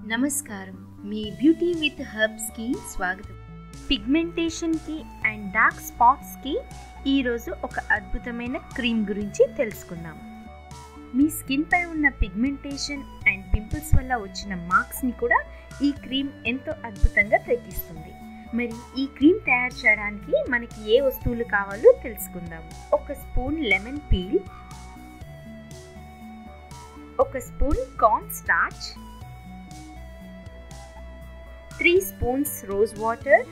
నమస్కారం మీ beauty with హర్బ్స్కి స్వాగతం పిగ్మెంటేషన్కి and dark స్పాట్స్కి ఈరోజు ఒక అద్భుతమైన క్రీమ్ గురించి తెలుసుకుందాం మీ స్కిన్పై ఉన్న పిగ్మెంటేషన్ అండ్ పింపుల్స్ వల్ల వచ్చిన మార్క్స్ని కూడా ఈ క్రీమ్ ఎంతో అద్భుతంగా తగ్గిస్తుంది మరి ఈ క్రీమ్ తయారు చేయడానికి మనకి ఏ వస్తువులు కావాలో తెలుసుకుందాం ఒక స్పూన్ లెమన్ పీల్ ఒక spoon corn starch three spoons rose water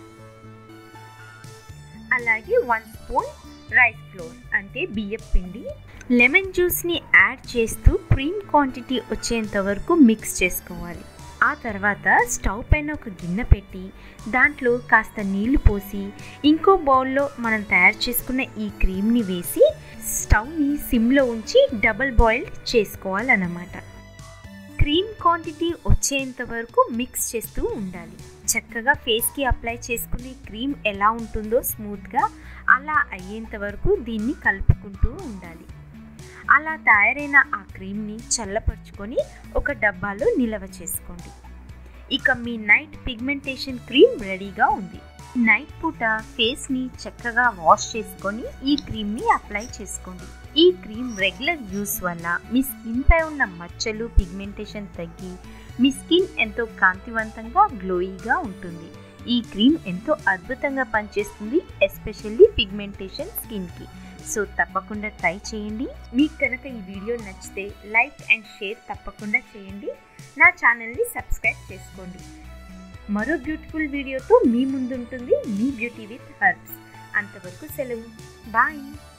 అలాగే వన్ స్పూన్ రైస్ ఫ్లోర్ అంటే బియ్యం పిండి లెమన్ జ్యూస్ని యాడ్ చేస్తూ క్రీమ్ క్వాంటిటీ వచ్చేంత వరకు మిక్స్ చేసుకోవాలి ఆ తర్వాత స్టవ్ పైన ఒక గిన్నె పెట్టి దాంట్లో కాస్త నీళ్లు పోసి ఇంకో బౌల్లో మనం తయారు చేసుకున్న ఈ క్రీమ్ని వేసి స్టవ్ని సిమ్లో ఉంచి డబల్ బాయిల్డ్ చేసుకోవాలన్నమాట క్రీమ్ క్వాంటిటీ వచ్చేంత వరకు మిక్స్ చేస్తూ ఉండాలి చక్కగా ఫేస్కి అప్లై చేసుకునే క్రీమ్ ఎలా ఉంటుందో స్మూత్గా అలా అయ్యేంత వరకు దీన్ని కలుపుకుంటూ ఉండాలి అలా తయారైన ఆ క్రీమ్ని చల్లపరుచుకొని ఒక డబ్బాలో నిల్వ చేసుకోండి ఇక మీ నైట్ పిగ్మెంటేషన్ క్రీమ్ రెడీగా ఉంది నైట్ పూట ఫేస్ని చక్కగా వాష్ చేసుకొని ఈ క్రీమ్ని అప్లై చేసుకోండి ఈ క్రీమ్ రెగ్యులర్ యూస్ వల్ల మీ స్కిన్పై ఉన్న మచ్చలు పిగ్మెంటేషన్ తగ్గి మీ స్కిన్ ఎంతో కాంతివంతంగా గ్లోయిగా ఉంటుంది ఈ క్రీమ్ ఎంతో అద్భుతంగా పనిచేస్తుంది ఎస్పెషల్లీ పిగ్మెంటేషన్ స్కిన్కి సో తప్పకుండా ట్రై చేయండి మీకు కనుక ఈ వీడియో నచ్చితే లైక్ అండ్ షేర్ తప్పకుండా చేయండి నా ఛానల్ని సబ్స్క్రైబ్ చేసుకోండి మరో బ్యూటిఫుల్ వీడియోతో మీ ముందుంటుంది మీ బ్యూటీ విత్ హర్బ్స్ అంతవరకు సెలవు బాయ్